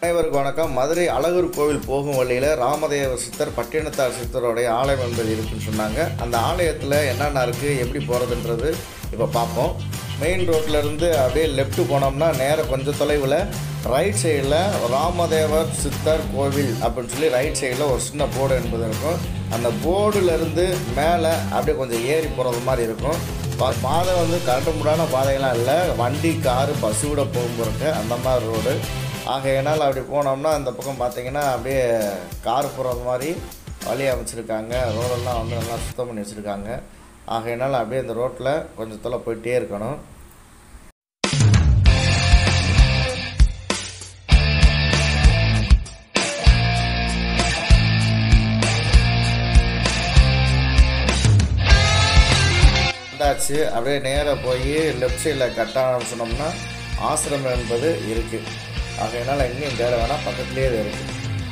அனைவருக்கும் வணக்கம் மதுரை அழகர் கோவில் போகும் வழியில் ராமதேவ சித்தர் பட்டினத்தார் சித்தருடைய ஆலயம் என்பது இருக்குன்னு சொன்னாங்க அந்த ஆலயத்தில் என்னென்ன இருக்குது எப்படி போகிறதுன்றது இப்போ பார்ப்போம் மெயின் ரோட்ல இருந்து அப்படியே லெஃப்ட் போனோம்னா நேராக கொஞ்சம் தொலைவில் ரைட் சைடில் ராமதேவர் சித்தர் கோவில் அப்படின்னு சொல்லி ரைட் சைடில் ஒரு சின்ன போர்டு என்பது இருக்கும் அந்த போர்டுலேருந்து மேலே அப்படியே கொஞ்சம் ஏறி போகிறது மாதிரி இருக்கும் பா- பாதை வந்து கரண்டு முடான பாதையெல்லாம் இல்லை வண்டி காரு பஸ் கூட போகும்போது அந்த மாதிரி ரோடு ஆகையினால் அப்படி போனோம்னா அந்த பக்கம் பார்த்தீங்கன்னா அப்படியே கார் போகிறது மாதிரி வழி அமைச்சிருக்காங்க ரோடெல்லாம் வந்து நல்லா சுத்தம் பண்ணி வச்சுருக்காங்க ஆகையினால் அப்படியே இந்த ரோட்டில் கொஞ்சம் தொலை போயிட்டே இருக்கணும் வந்தாச்சு அப்படியே நேராக போய் லெஃப்ட் சைடில் கட் ஆரம்பிச்சோம்னா ஆசிரமம் என்பது இருக்குது ஆகையினால் எங்கேயும் தேட வேணாம் பக்கத்துலேயே இது இருக்குது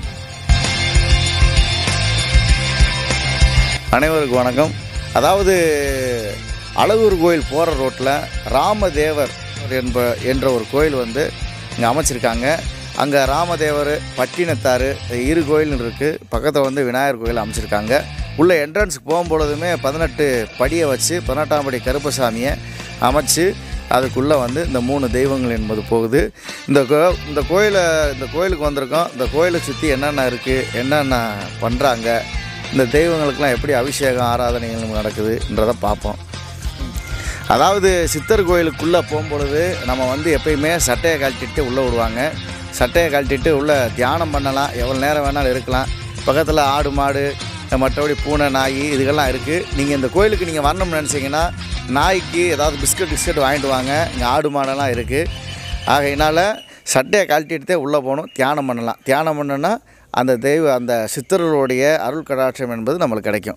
அனைவருக்கும் வணக்கம் அதாவது அழகூர் கோயில் போகிற ரோட்டில் ராமதேவர் என்ப என்ற ஒரு கோயில் வந்து இங்கே அமைச்சிருக்காங்க அங்கே ராமதேவர் பட்டினத்தார் இரு கோயில் இருக்குது பக்கத்தில் வந்து விநாயகர் கோயில் அமைச்சிருக்காங்க உள்ள என்ட்ரன்ஸுக்கு போகும்பொழுதுமே பதினெட்டு படியை வச்சு பதினெட்டாம் படி கருப்பசாமியை அமைச்சு அதுக்குள்ளே வந்து இந்த மூணு தெய்வங்கள் என்பது போகுது இந்த கோ இந்த கோயிலை இந்த கோயிலுக்கு வந்திருக்கோம் இந்த கோயிலை சுற்றி என்னென்ன இருக்குது என்னென்ன பண்ணுறாங்க இந்த தெய்வங்களுக்கெல்லாம் எப்படி அபிஷேகம் ஆராதனைகள் நடக்குதுன்றதை பார்ப்போம் அதாவது சித்தர் கோயிலுக்குள்ளே போகும்பொழுது நம்ம வந்து எப்பயுமே சட்டையை கழட்டிட்டு உள்ளே விடுவாங்க சட்டையை கழட்டிட்டு உள்ளே தியானம் பண்ணலாம் எவ்வளோ நேரம் வேணாலும் இருக்கலாம் பக்கத்தில் ஆடு மாடு மற்றபடி பூனை நாய் இதுகெல்லாம் இருக்குது நீங்கள் இந்த கோயிலுக்கு நீங்கள் வரணும்னு நினச்சிங்கன்னா நாய்க்கு ஏதாவது பிஸ்கட் பிஸ்கட் வாங்கிட்டு வாங்க இங்கே ஆடு மாடெல்லாம் இருக்குது ஆகையினால் சட்டையை கழட்டிட்டு உள்ளே போகணும் தியானம் பண்ணலாம் தியானம் பண்ணோன்னா அந்த தெய்வ அந்த சித்தர்களுடைய அருள் கடாட்சம் என்பது நம்மளுக்கு கிடைக்கும்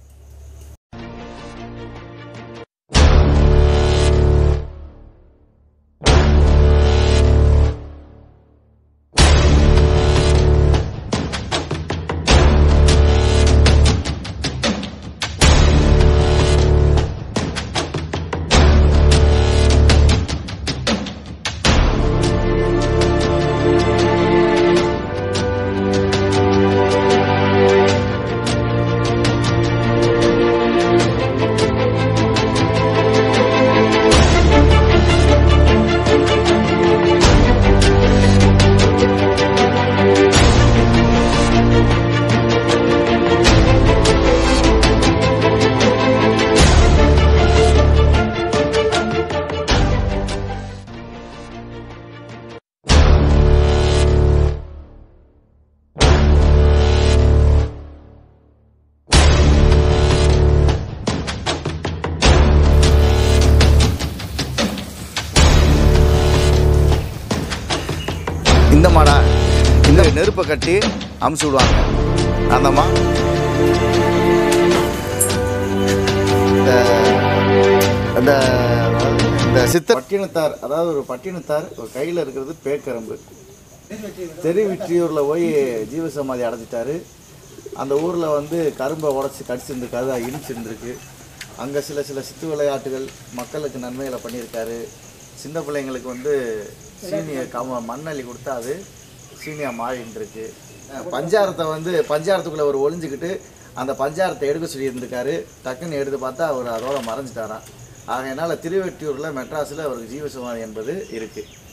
இந்த மாடா இந்த நெருப்பை கட்டி அமுச்சு விடுவாங்க அந்த மா இந்த- இந்த இந்த சித்தர் பட்டினத்தார் அதாவது ஒரு பட்டினத்தார் ஒரு கையில் இருக்கிறது பேக்கரம்பு தெருவிற்றியூரில் போய் ஜீவசமாதி அடைஞ்சிட்டாரு அந்த ஊரில் வந்து கரும்பை உடச்சி கடிச்சிருந்துருக்காது அது இடிச்சிருந்துருக்கு அங்கே சில சில சித்து விளையாட்டுகள் மக்களுக்கு நன்மைகளை பண்ணியிருக்காரு சின்ன பிள்ளைங்களுக்கு வந்து சீனியை கம மண்ணள்ளி கொடுத்தா அது சீனியாக மாறின்னு இருக்கு பஞ்சாரத்தை வந்து பஞ்சாரத்துக்குள்ளே ஒரு ஒளிஞ்சுக்கிட்டு அந்த பஞ்சாரத்தை எடுக்க சொல்லியிருந்திருக்காரு டக்குன்னு எடுத்து பார்த்தா அவர் அதோட மறைஞ்சிட்டாராம் ஆகையினால திருவெட்டியூரில் மெட்ராஸில் அவருக்கு ஜீவசமாதி என்பது இருக்குது